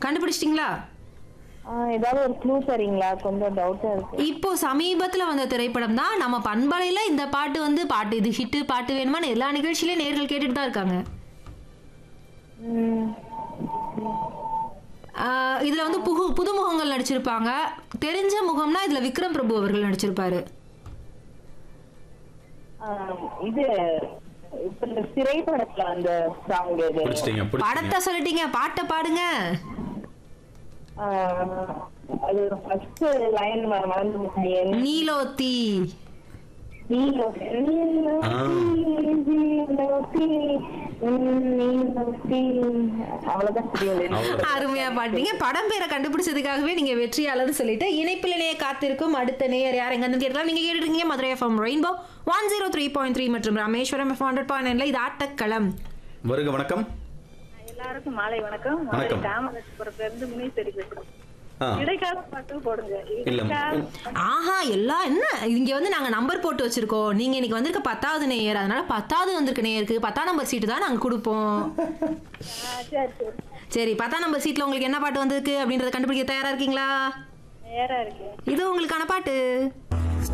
கண்டுபிடிச்சிட்டிங்களா ஆ, ஏதாவது ஒரு க்ளூ தரீங்களா கொஞ்சம் டவுட்டா இருக்கு இப்போ சமீபத்துல வந்த திரைப்படம் தான் நம்ம பண்பலையில இந்த பாட்டு வந்து பாட்டு இது ஹிட்டு பாட்டு வேணுமான்னு எல்லா நிகழ்ச்சியிலயும் நேர்கள் கேட்டுட்டு தான் இருக்காங்க ம், ஆஹ் இதுல வந்து புது புதுமுகங்கள் நடிச்சிருப்பாங்க தெரிஞ்ச முகம்னா இதுல விக்ரம் பிரபு அவர்கள் நடிச்சிருப்பாரு ஆ, இது இப்ப இந்த திரைப்படத்துல அந்த சாங் இது பிடிச்சிட்டீங்க படத்தை பிடிச்சிட்டீங்க சொல்லிட்டீங்க பாட்டை பாடுங்க ஆ, அது ஃபர்ஸ்ட் லைன் மறந்து போட்டேன். நீலோத்தி நீலோத்தி, நீலோத்தி, நீலோத்தி, நீலோத்தி. அவ்வளவுதான் தெரியாது அவ்வளவுதான். அருமையா பாட்டீங்க படம் பேரை கண்டுபிடிச்சதுக்காகவே நீங்க வெற்றியாளர் சொல்லிட்டு இணைப்பில் நேய காத்திருக்கும் அடுத்த நேயர் யார் எங்க கேட்கலாம் நீங்க கேட்டுருக்கீங்க Madurai FM rainbow one zero three point three மற்றும் ராமேஸ்வரம் எஃப் ஹண்ட்ரட் பாயிண்ட் நைன்ல இது ஆட்டக்களம் வருக வணக்கம் எல்லாருக்கும் மாலை வணக்கம் வணக்கம். தாமரபுரத்துல இருந்து முனீஸ்வரி பேசுறேன் ஆ இடைக்கால பாட்டும் போடுங்க இல்ல இடைக்கால ஆஹா எல்லாம் என்ன இங்க வந்து நாங்க நம்பர் போட்டு வச்சிருக்கோம் நீங்க இன்னைக்கு வந்திருக்க பத்தாவது நேயர் அதனால பத்தாவது வந்திருக்க நேயருக்கு பத்தாம் நம்பர் சீட்டு தான் நாங்க கொடுப்போம் ஆ, சரி சரி சரி பத்தாம் நம்பர் சீட்ல உங்களுக்கு என்ன பாட்டு வந்திருக்கு அப்படின்றத கண்டுபிடிக்க தயாரா இருக்கீங்களா நேரா இருக்கு இது உங்களுக்கான பாட்டு